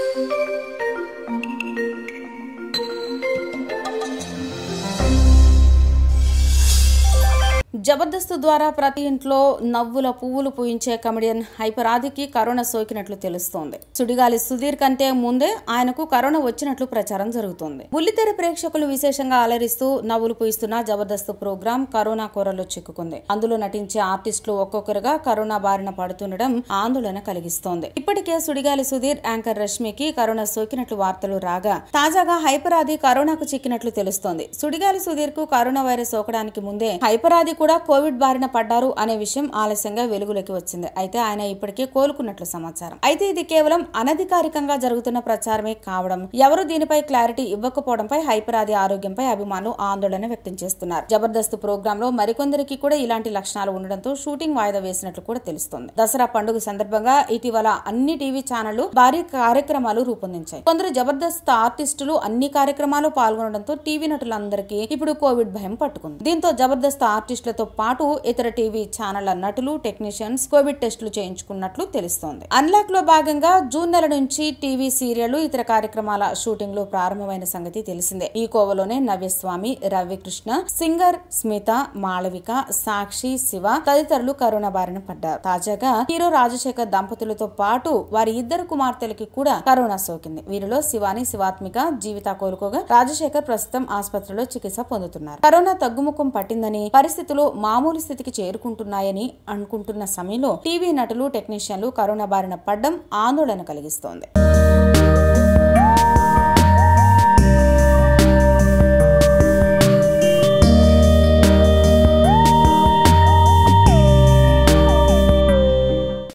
జబర్దస్త్ ద్వారా ప్రతి ఇంట్లో నవ్వుల పువ్వులు పూయించే కమెడియన్ హైపర్ ఆదికి కరోనా సోకినట్లు తెలుస్తోంది సుడిగాలి సుధీర్ కంటే ముందే ఆయనకు కరోనా వచ్చినట్లు ప్రచారం జరుగుతోంది బుల్లితెర ప్రేక్షకులు విశేషంగా అలరిస్తూ నవ్వులు పూయిస్తున్న జబర్దస్త్ ప్రోగ్రాం కరోనా కోరలో చిక్కుకుంది అందులో నటించే ఆర్టిస్టులు ఒక్కొక్కరుగా కరోనా బారిన పడుతుండడం ఆందోళన కలిగిస్తోంది ఇప్పటికే సుడిగాలి సుధీర్ యాంకర్ రష్మికి కరోనా సోకినట్లు వార్తలు రాగా తాజాగా హైపర్ ఆది కరోనాకు చిక్కినట్లు తెలుస్తోంది సుడిగాలి సుధీర్ కు కరోనా వైరస్ సోకడానికి ముందే హైపర్ ఆది కూడా కోవిడ్ బారిన పడ్డారు అనే విషయం ఆలస్యంగా వెలుగులోకి వచ్చింది అయితే ఆయన ఇప్పటికే కోలుకున్నట్లు సమాచారం అయితే ఇది కేవలం అనధికారికంగా జరుగుతున్న ప్రచారమే కావడం ఎవరు దీనిపై క్లారిటీ ఇవ్వకపోవడంపై హైపర్ ఆది ఆరోగ్యంపై అభిమానులు ఆందోళన వ్యక్తం చేస్తున్నారు జబర్దస్త్ ప్రోగ్రామ్ లో మరికొందరికి కూడా ఇలాంటి లక్షణాలు ఉండడంతో షూటింగ్ వాయిదా వేసినట్లు కూడా తెలుస్తోంది దసరా పండుగ సందర్భంగా ఇటీవల అన్ని టీవీ ఛానళ్లు భారీ కార్యక్రమాలు రూపొందించాయి కొందరు జబర్దస్త్ ఆర్టిస్టులు అన్ని కార్యక్రమాలు పాల్గొనడంతో టీవీ నటులందరికీ ఇప్పుడు కోవిడ్ భయం పట్టుకుంది దీంతో జబర్దస్త్ ఆర్టిస్టులతో పాటు ఇతర టీవీ ఛానళ్ల నటులు టెక్నీషియన్స్ కోవిడ్ టెస్టులు చేయించుకున్నట్లు తెలుస్తోంది అన్లాక్ లో భాగంగా జూన్ నెల నుంచి టీవీ సీరియళ్లు ఇతర కార్యక్రమాల షూటింగ్ లో ప్రారంభమైన సంగతి తెలిసిందే ఈ కోవలోనే నవ్యస్వామి రవికృష్ణ సింగర్ స్మిత మాళవిక సాక్షి శివ తదితరులు కరోనా బారిన పడ్డారు తాజాగా హీరో రాజశేఖర్ దంపతులతో పాటు వారి ఇద్దరు కుమార్తెలకి కూడా కరోనా సోకింది వీరిలో శివాని శివాత్మిక జీవిత కోలుకోగా రాజశేఖర్ ప్రస్తుతం ఆసుపత్రిలో చికిత్స పొందుతున్నారు కరోనా తగ్గుముఖం పట్టిందని పరిస్థితులు మామూలు స్థితికి చేరుకుంటున్నాయని అనుకుంటున్న సమయంలో టీవీ నటులు టెక్నీషియన్లు కరోనా బారిన పడ్డం ఆందోళన కలిగిస్తోంది